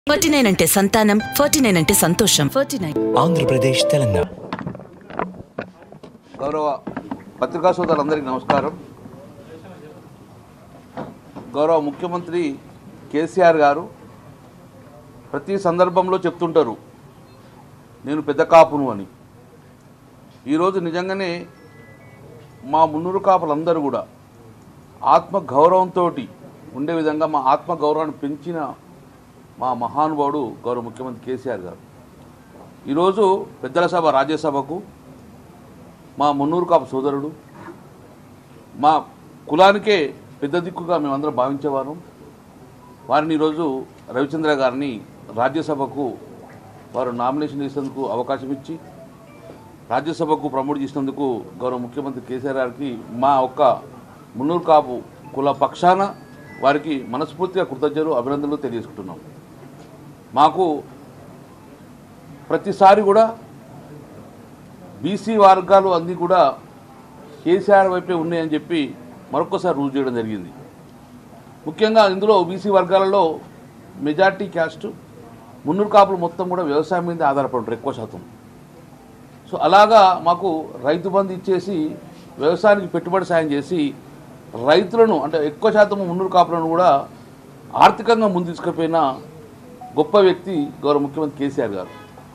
forty nine అంటే సంతానం forty nine అంటే సంతోషం ఫార్టీ నైన్ ఆంధ్రప్రదేశ్ తెలంగాణ గౌరవ పత్రికా సోదరులందరికీ నమస్కారం గౌరవ ముఖ్యమంత్రి కేసీఆర్ గారు ప్రతి సందర్భంలో చెప్తుంటారు నేను పెద్ద కాపును అని ఈరోజు నిజంగానే మా మున్నూరు కాపులందరూ కూడా ఆత్మ గౌరవంతో ఉండే విధంగా మా ఆత్మ గౌరవాన్ని పెంచిన మా మహానుభావుడు గౌరవ ముఖ్యమంత్రి కేసీఆర్ గారు ఈరోజు పెద్దల సభ రాజ్యసభకు మా మున్నూరు కాపు సోదరుడు మా కులానికే పెద్ద దిక్కుగా మేమందరం భావించేవారు వారిని ఈరోజు రవిచంద్ర గారిని రాజ్యసభకు వారు నామినేషన్ చేసేందుకు అవకాశం ఇచ్చి రాజ్యసభకు ప్రమోట్ చేసినందుకు గౌరవ ముఖ్యమంత్రి కేసీఆర్ గారికి మా ఒక్క మున్నూరు కాపు కుల పక్షాన వారికి మనస్ఫూర్తిగా కృతజ్ఞతలు అభినందనలు తెలియజేసుకుంటున్నాం మాకు ప్రతిసారి కూడా బీసీ వర్గాలు అన్నీ కూడా కేసీఆర్ వైపే ఉన్నాయని చెప్పి మరొకసారి రుజువు చేయడం జరిగింది ముఖ్యంగా ఇందులో బీసీ వర్గాలలో మెజార్టీ క్యాస్ట్ మున్నూరు కాపులు మొత్తం కూడా వ్యవసాయం మీద ఆధారపడి ఉంటారు ఎక్కువ శాతం సో అలాగా మాకు రైతు బంధు ఇచ్చేసి వ్యవసాయానికి పెట్టుబడి సాయం చేసి రైతులను అంటే ఎక్కువ శాతం మున్నూరు కాపులను కూడా ఆర్థికంగా ముందు తీసుకుపోయిన గొప్ప వ్యక్తి గౌరవ ముఖ్యమంత్రి కేసీఆర్ గారు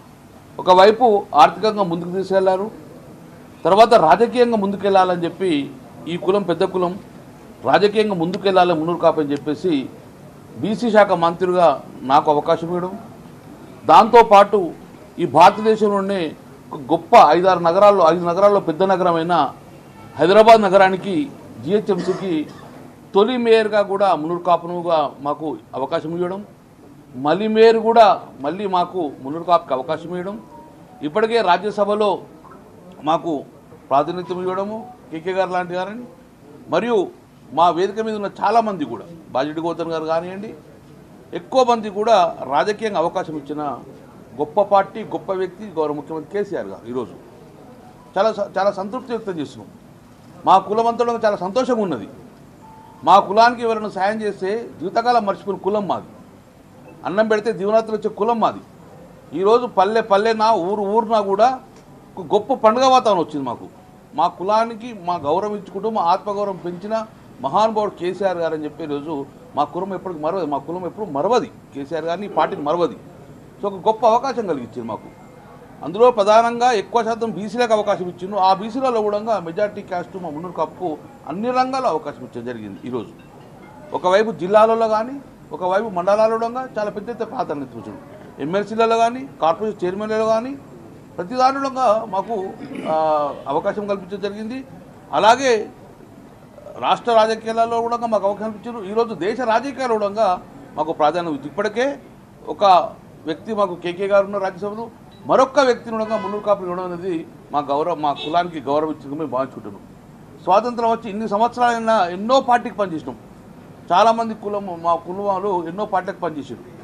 ఒకవైపు ఆర్థికంగా ముందుకు తీసుకెళ్లారు తర్వాత రాజకీయంగా ముందుకెళ్లాలని చెప్పి ఈ కులం పెద్ద కులం రాజకీయంగా ముందుకెళ్లాలని మున్నూరు కాపని చెప్పేసి బీసీ శాఖ మంత్రిగా నాకు అవకాశం ఇవ్వడం దాంతోపాటు ఈ భారతదేశంలోనే ఒక గొప్ప ఐదారు నగరాల్లో ఐదు నగరాల్లో పెద్ద నగరమైన హైదరాబాద్ నగరానికి జిహెచ్ఎంసీకి తొలి మేయర్గా కూడా మున్నూరు కాపునుగా మాకు అవకాశం ఇవ్వడం మళ్ళీ మేయర్ కూడా మళ్ళీ మాకు మున్నూరు కాపుకి అవకాశం ఇవ్వడం ఇప్పటికే రాజ్యసభలో మాకు ప్రాతినిధ్యం ఇవ్వడము కేకే గారు లాంటి గారని మరియు మా వేదిక మీద ఉన్న చాలామంది కూడా బాజిరెడ్డి గౌతమ్ గారు కానివ్వండి ఎక్కువ మంది కూడా రాజకీయంగా అవకాశం ఇచ్చిన గొప్ప పార్టీ గొప్ప వ్యక్తి గౌరవ ముఖ్యమంత్రి కేసీఆర్ గారు ఈరోజు చాలా స- చాలా సంతృప్తి వ్యక్తం చేస్తున్నాం మా కులమంతలో చాలా సంతోషంగా ఉన్నది మా కులానికి ఎవరైనా సాయం చేస్తే జీవితకాలం మర్చిపోయిన కులం మాది అన్నం పెడితే దీవనాత్రులు వచ్చే కులం మాది ఈరోజు పల్లె పల్లెనా ఊరు ఊరునా కూడా ఒక గొప్ప పండుగ వాతావరణం వచ్చింది మాకు మా కులానికి మా గౌరవం ఇచ్చుకుంటూ మా ఆత్మగౌరవం పెంచిన మహానుభావుడు కేసీఆర్ గారు అని చెప్పి ఈరోజు మా కులం ఎప్పటికి మరవది మా కులం ఎప్పుడు మరవది కేసీఆర్ గారిని ఈ పార్టీని మరవది సో ఒక గొప్ప అవకాశం కలిగించింది మాకు అందులో ప్రధానంగా ఎక్కువ శాతం బీసీలకు అవకాశం ఇచ్చిండు ఆ బీసీలలో కూడా మెజార్టీ క్యాస్ట్ మా మున్నూరు కప్పుకు అన్ని రంగాల్లో అవకాశం ఇచ్చడం జరిగింది ఈరోజు ఒకవైపు జిల్లాలలో కానీ ఒకవైపు మండలాలలో కూడా చాలా పెద్ద ఎత్తున ప్రాధాన్యత ఇచ్చాడు ఎమ్మెల్సీలలో కానీ కార్పొరేషన్ చైర్మన్లలో కానీ ప్రతి దానిలో కూడా మాకు ఆ, అవకాశం కల్పించడం జరిగింది అలాగే రాష్ట్ర రాజకీయాలలో కూడా మాకు అవకాశం ఇచ్చారు ఈరోజు దేశ రాజకీయాల్లో కూడా మాకు ప్రాధాన్యం ఇచ్చి ఇప్పటికే ఒక వ్యక్తి మాకు కేకే గారు ఉన్న రాజ్యసభలో మరొక వ్యక్తిని కూడా మున్నూరు కాపులు ఇవ్వడం అనేది మా గౌరవ మా కులానికి గౌరవం ఇచ్చింది మేము భావించుకుంటున్నాం స్వాతంత్రం వచ్చి ఇన్ని సంవత్సరాలైనా ఎన్నో పార్టీకి పనిచేసినాం చాలామంది కులం మా కులం వాళ్ళు ఎన్నో పార్టీలకు పనిచేసారు